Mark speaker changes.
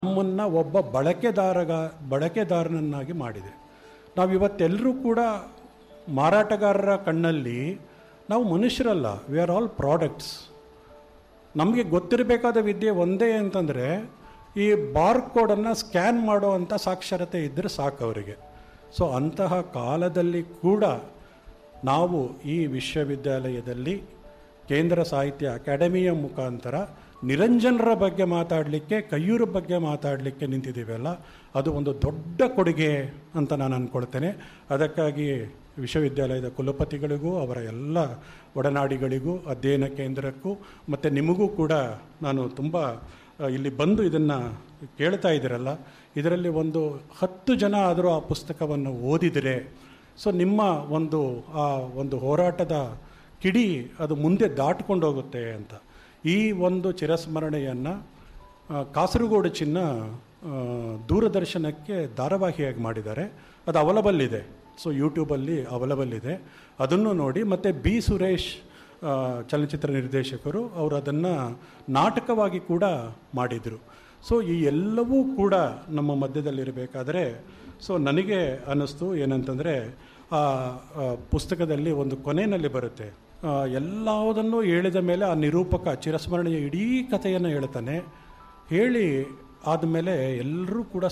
Speaker 1: ನಮ್ಮನ್ನು ಒಬ್ಬ ಬಳಕೆದಾರಗ ಬಳಕೆದಾರನನ್ನಾಗಿ ಮಾಡಿದೆ ನಾವು ಇವತ್ತೆಲ್ಲರೂ ಕೂಡ ಮಾರಾಟಗಾರರ ಕಣ್ಣಲ್ಲಿ ನಾವು ಮನುಷ್ಯರಲ್ಲ ವಿ ಆರ್ ಆಲ್ ಪ್ರಾಡಕ್ಟ್ಸ್ ನಮಗೆ ಗೊತ್ತಿರಬೇಕಾದ ವಿದ್ಯೆ ಒಂದೇ ಅಂತಂದರೆ ಈ ಬಾರ್ ಕೋಡನ್ನು ಸ್ಕ್ಯಾನ್ ಮಾಡೋ ಅಂಥ ಸಾಕ್ಷರತೆ ಇದ್ದರೆ ಸಾಕು ಅವರಿಗೆ ಸೊ ಅಂತಹ ಕಾಲದಲ್ಲಿ ಕೂಡ ನಾವು ಈ ವಿಶ್ವವಿದ್ಯಾಲಯದಲ್ಲಿ ಕೇಂದ್ರ ಸಾಹಿತ್ಯ ಅಕಾಡೆಮಿಯ ಮುಖಾಂತರ ನಿರಂಜನರ ಬಗ್ಗೆ ಮಾತಾಡಲಿಕ್ಕೆ ಕಯ್ಯೂರ ಬಗ್ಗೆ ಮಾತಾಡಲಿಕ್ಕೆ ನಿಂತಿದ್ದೀವಲ್ಲ ಅದು ಒಂದು ದೊಡ್ಡ ಕೊಡುಗೆ ಅಂತ ನಾನು ಅಂದ್ಕೊಳ್ತೇನೆ ಅದಕ್ಕಾಗಿ ವಿಶ್ವವಿದ್ಯಾಲಯದ ಕುಲಪತಿಗಳಿಗೂ ಅವರ ಎಲ್ಲ ಒಡನಾಡಿಗಳಿಗೂ ಅಧ್ಯಯನ ಕೇಂದ್ರಕ್ಕೂ ಮತ್ತು ನಿಮಗೂ ಕೂಡ ನಾನು ತುಂಬ ಆ, ಇಲ್ಲಿ ಬಂದು ಇದನ್ನು ಕೇಳ್ತಾ ಇದ್ದೀರಲ್ಲ ಇದರಲ್ಲಿ ಒಂದು ಹತ್ತು ಜನ ಆದರೂ ಆ ಪುಸ್ತಕವನ್ನು ಓದಿದರೆ ಸೊ ನಿಮ್ಮ ಒಂದು ಆ ಒಂದು ಹೋರಾಟದ ಕಿಡಿ ಅದು ಮುಂದೆ ದಾಟ್ಕೊಂಡು ಹೋಗುತ್ತೆ ಅಂತ ಈ ಒಂದು ಚಿರಸ್ಮರಣೆಯನ್ನು ಕಾಸರಗೋಡು ಚಿನ್ನ ಆ, ದೂರದರ್ಶನಕ್ಕೆ ಧಾರಾವಾಹಿಯಾಗಿ ಮಾಡಿದ್ದಾರೆ ಅದು ಅವಲಬಲ್ ಇದೆ ಸೊ ಯೂಟ್ಯೂಬಲ್ಲಿ ಅವಲಬಲ್ ಇದೆ ಅದನ್ನು ನೋಡಿ ಮತ್ತು ಬಿ ಸುರೇಶ್ ಆ, ಚಲನಚಿತ್ರ ನಿರ್ದೇಶಕರು ಅವರು ಅದನ್ನು ನಾಟಕವಾಗಿ ಕೂಡ ಮಾಡಿದರು ಸೊ ಈ ಎಲ್ಲವೂ ಕೂಡ ನಮ್ಮ ಮಧ್ಯದಲ್ಲಿರಬೇಕಾದ್ರೆ ಸೊ ನನಗೆ ಅನ್ನಿಸ್ತು ಏನಂತಂದರೆ ಆ ಆ ಪುಸ್ತಕದಲ್ಲಿ ಒಂದು ಕೊನೆಯಲ್ಲಿ ಬರುತ್ತೆ ಆ, ಎಲ್ಲವುದನ್ನು ಹೇಳಿದ ಮೇಲೆ ಆ ನಿರೂಪಕ ಚಿರಸ್ಮರಣೆಯ ಇಡೀ ಕಥೆಯನ್ನು ಹೇಳ್ತಾನೆ ಹೇಳಿ ಆದಮೇಲೆ ಎಲ್ಲರೂ ಕೂಡ